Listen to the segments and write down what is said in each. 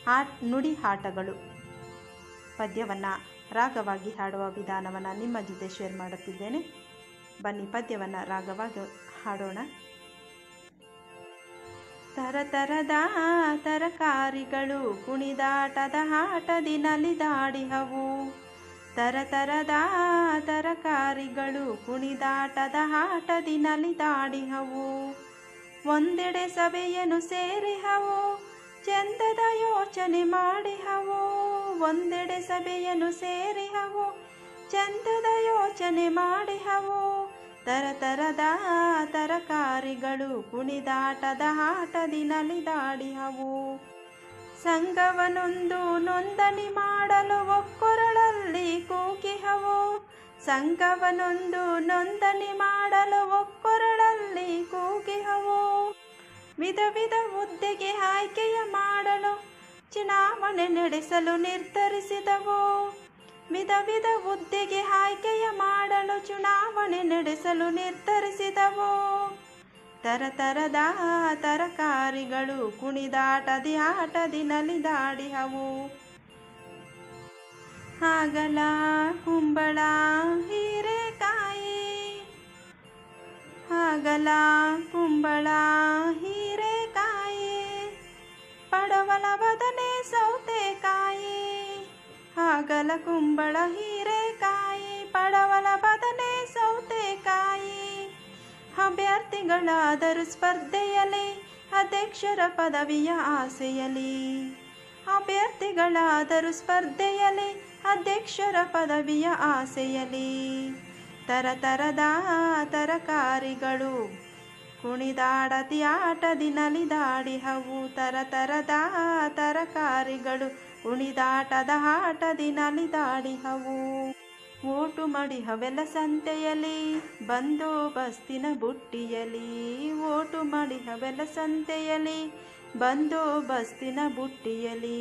ಆಟ್ ನುಡಿ ಆಟಗಳು ಪದ್ಯವನ್ನು ರಾಗವಾಗಿ ಹಾಡುವ ವಿಧಾನವನ್ನು ನಿಮ್ಮ ಜೊತೆ ಶೇರ್ ಮಾಡುತ್ತಿದ್ದೇನೆ ಬನ್ನಿ ಪದ್ಯವನ್ನು ರಾಗವಾಗಿ ಹಾಡೋಣ ತರತರದ ತರಕಾರಿಗಳು ಕುಣಿದಾಟದ ಆಟದಿ ನಲಿದಾಡಿಹವು ತರತರದ ತರಕಾರಿಗಳು ಕುಣಿದಾಟದ ಆಟದಿ ನಲಿದಾಡಿಹವು ಒಂದೆಡೆ ಸಭೆಯನ್ನು ಸೇರಿಹವು ಚಂದದ ಯೋಚನೆ ಮಾಡಿಹವು ಒಂದೆಡೆ ಸಭೆಯನ್ನು ಸೇರಿಹವು ಚಂದದ ಯೋಚನೆ ಮಾಡಿಹವು ತರತರದ ತರಕಾರಿಗಳು ಕುಣಿದಾಟದ ಆಟದಿ ನಲಿದಾಡಿಹವು ಸಂಘವನೊಂದು ನೋಂದಣಿ ಮಾಡಲು ಒಕ್ಕೊರಳಲ್ಲಿ ಕೂಗಿಹವು ಸಂಘವನೊಂದು ನೋಂದಣಿ ಮಾಡಲು ಒಕ್ಕೊರಳಲ್ಲಿ ಕೂಗಿಹವು ವಿಧ ವಿಧ ಹುದ್ದೆಗೆ ಆಯ್ಕೆಯ ಮಾಡಲು ಚುನಾವಣೆ ನಡೆಸಲು ನಿರ್ಧರಿಸಿದವು ವಿಧ ವಿಧ ಹುದ್ದೆಗೆ ಆಯ್ಕೆಯ ಮಾಡಲು ಚುನಾವಣೆ ನಡೆಸಲು ನಿರ್ಧರಿಸಿದವು ತರತರದ ತರಕಾರಿಗಳು ಕುಣಿದಾಟದಿ ಆಟದಿ ನಲಿದಾಡಿಹವು ಹಾಗಲ ಕುಂಬಳ ಹೀರೆಕಾಯಿ ಹಾಗಲ ಕುಂಬಳ ಹೀರೆಕಾಯಿ ಪಡವಲ ಬದನೆ ಸೌತೆಕಾಯಿ ಹಾಗಲ ಕುಂಬಳ ಹೀರೆಕಾಯಿ ಪಡವಲ ಬದನೆ ಸೌತೆಕಾಯಿ ಅಭ್ಯರ್ಥಿಗಳಾದರೂ ಸ್ಪರ್ಧೆಯಲ್ಲಿ ಅಧ್ಯಕ್ಷರ ಪದವಿಯ ಆಸೆಯಲಿ ಅಭ್ಯರ್ಥಿಗಳಾದರೂ ಸ್ಪರ್ಧೆಯಲ್ಲಿ ಅಧ್ಯಕ್ಷರ ಪದವಿಯ ಆಸೆಯಲಿ ತರತರದ ತರಕಾರಿಗಳು ಕುಣಿದಾಡತಿ ಆಟದಿ ನಲಿದಾಡಿಹವು ತರತರದ ತರಕಾರಿಗಳು ಕುಣಿದಾಟದ ಆಟದಿ ನಲಿದಾಡಿಹವು ಓಟು ಮಡಿಹವೆಲ್ಲ ಸಂತೆಯಲಿ ಬಂದೋಬಸ್ತಿನ ಬುಟ್ಟಿಯಲಿ ಓಟು ಮಡಿಹವೆಲ್ಲ ಸಂತೆಯಲಿ ಬಂದೋಬಸ್ತಿನ ಬುಟ್ಟಿಯಲಿ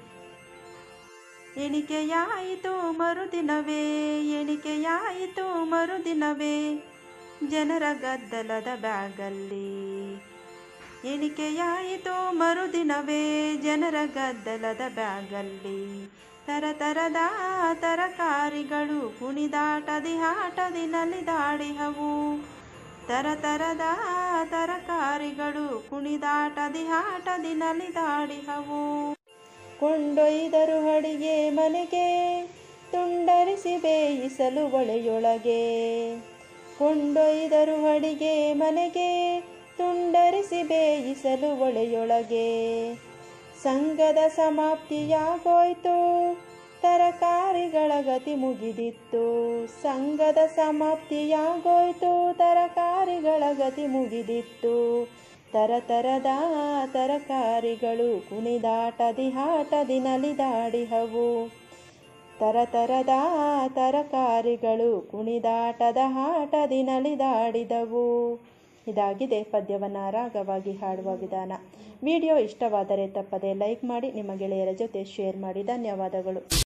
ಎಣಿಕೆಯಾಯಿತು ಮರುದಿನವೇ ಎಣಿಕೆಯಾಯಿತು ಮರುದಿನವೇ ಜನರ ಗದ್ದಲದ ಬ್ಯಾಗಲ್ಲಿ ಎಣಿಕೆಯಾಯಿತು ಮರುದಿನವೇ ಜನರ ಗದ್ದಲದ ಬ್ಯಾಗಲ್ಲಿ ತರತರದ ತರಕಾರಿಗಳು ಕುಣಿದಾಟದಿ ಆಟದಿ ನಲಿದಾಡಿಹವು ತರತರದ ತರಕಾರಿಗಳು ಕುಣಿದಾಟದಿ ಆಟದಿ ನಲಿದಾಡಿಹವು ಕೊಂಡೊಯ್ದರು ಅಡಿಗೆ ಮನೆಗೆ ತುಂಡರಿಸಿ ಬೇಯಿಸಲು ಒಳೆಯೊಳಗೆ ಕೊಂಡೊಯ್ದರು ಅಡಿಗೆ ಮನೆಗೆ ತುಂಡರಿಸಿ ಬೇಯಿಸಲು ಒಳೆಯೊಳಗೆ ಸಂಘದ ಸಮಾಪ್ತಿಯಾಗೋಯ್ತು ತರಕಾರಿಗಳ ಗತಿ ಮುಗಿದಿತ್ತು ಸಂಘದ ಸಮಾಪ್ತಿಯಾಗೋಯ್ತು ತರಕಾರಿಗಳ ಗತಿ ಮುಗಿದಿತ್ತು ತರತರದ ತರಕಾರಿಗಳು ಕುಣಿದಾಟದಿ ಆಟದಿ ನಲಿದಾಡಿಹವು ತರತರದ ತರಕಾರಿಗಳು ಕುಣಿದಾಟದ ಆಟದಿ ನಲಿದಾಡಿದವು ಇದಾಗಿದೆ ಪದ್ಯವನ್ನು ರಾಗವಾಗಿ ಹಾಡುವ ವಿಧಾನ ವಿಡಿಯೋ ಇಷ್ಟವಾದರೆ ತಪ್ಪದೆ ಲೈಕ್ ಮಾಡಿ ನಿಮ್ಮ ಗೆಳೆಯರ ಜೊತೆ ಶೇರ್ ಮಾಡಿ ಧನ್ಯವಾದಗಳು